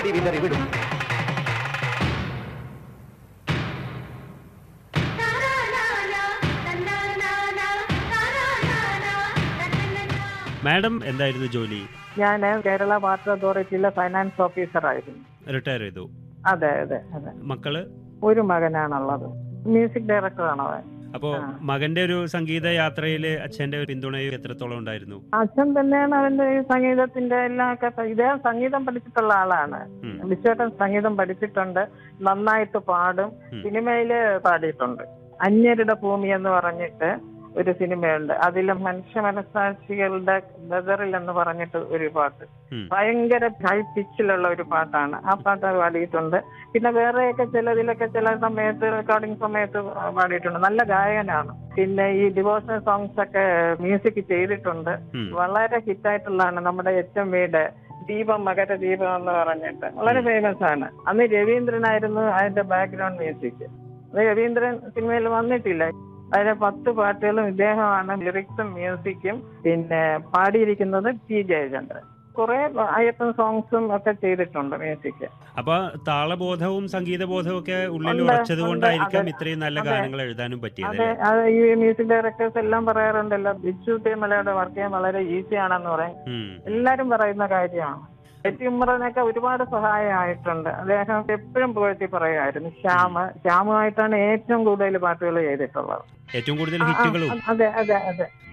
കാട്ടി വിതറി വിടും മാഡം എന്തായിരുന്നു ജോലി ഞാൻ കേരള വാട്ടർ അതോറിറ്റിയിലെ ഫൈനാൻസ് ഓഫീസറായിരുന്നു റിട്ടയർ ചെയ്തു അതെ അതെ അതെ മക്കള് ഒരു മകനാണുള്ളത് മ്യൂസിക് ഡയറക്ടറാണ് അവൻ അപ്പോ ആ. മകന്റെ ഒരു സംഗീത യാത്രയില് അച്ഛന്റെ പിന്തുണയും എത്രത്തോളം ഉണ്ടായിരുന്നു അച്ഛൻ തന്നെയാണ് അവന്റെ ഈ സംഗീതത്തിന്റെ എല്ലാ ഒക്കെ ഇദ്ദേഹം സംഗീതം പഠിച്ചിട്ടുള്ള ആളാണ് ഉം. വിശ്വേട്ടൻ സംഗീതം പഠിച്ചിട്ടുണ്ട് നന്നായിട്ട് പാടും ഉം. സിനിമയില് പാടിയിട്ടുണ്ട് അന്യരുടെ ഭൂമി എന്ന് പറഞ്ഞിട്ട് ഒരു സിനിമയുണ്ട് അതിൽ മനുഷ്യ മനസാക്ഷികളുടെ ബദറിൽ എന്ന് പറഞ്ഞിട്ട് ഒരു പാട്ട് ഉം. ഭയങ്കര ഹൈ പിച്ചിലുള്ള ഒരു പാട്ടാണ് ആ പാട്ട് പാടിയിട്ടുണ്ട് പിന്നെ വേറെയൊക്കെ ചിലതിലൊക്കെ ചില സമയത്ത് റെക്കോർഡിംഗ് സമയത്ത് പാടിയിട്ടുണ്ട് നല്ല ഗായകനാണ് പിന്നെ ഈ ഡിവോഷണൽ സോങ്സ് ഒക്കെ മ്യൂസിക് ചെയ്തിട്ടുണ്ട് ഉം. വളരെ ഹിറ്റായിട്ടുള്ളതാണ് നമ്മുടെ എച്ച് എം വിയുടെ ദീപം മകര ദീപം എന്ന് പറഞ്ഞിട്ട് വളരെ ഫേമസ് ആണ് അന്ന് രവീന്ദ്രനായിരുന്നു അതിന്റെ ബാക്ക്ഗ്രൗണ്ട് മ്യൂസിക് അത് രവീന്ദ്രൻ സിനിമയിൽ വന്നിട്ടില്ല അതിലെ പത്ത് പാട്ടുകളും ഇദ്ദേഹമാണ് ലിറിക്സും മ്യൂസിക്കും പിന്നെ പാടിയിരിക്കുന്നത് ടി ജയചന്ദ്രൻ കുറെ അയ്യപ്പൻ സോങ്സും ഒക്കെ ചെയ്തിട്ടുണ്ട് മ്യൂസിക് അപ്പൊ താളബോധവും സംഗീതബോധവും ഒക്കെ ഉള്ളിൽ ഉണ്ട്, ഉറച്ചത് കൊണ്ടായിരിക്കാം ഉണ്ട്. ഇത്രയും നല്ല അതെ. ഗാനങ്ങൾ എഴുതാനും പറ്റിയത് അതെ അല്ലേ അത് ഈ മ്യൂസിക് ഡയറക്ടേഴ്സ് എല്ലാം പറയാറുണ്ടല്ലോ ബിജു തേമലയുടെ വർക്ക് ചെയ്യാൻ വളരെ ഈസി ആണെന്ന് പറയും ഉം. എല്ലാരും പറയുന്ന കാര്യമാണ് എറ്റി ഉമ്മറിനൊക്കെ ഒരുപാട് സഹായമായിട്ടുണ്ട് അദ്ദേഹം എപ്പോഴും പുകഴ്ത്തി പറയുമായിരുന്നു ശ്യാമ് ശ്യാമുമായിട്ടാണ് ഏറ്റവും കൂടുതൽ പാട്ടുകൾ ചെയ്തിട്ടുള്ളത് ഏറ്റവും കൂടുതൽ ആ, ആ, ഹിറ്റുകളും അതെ അതെ അതെ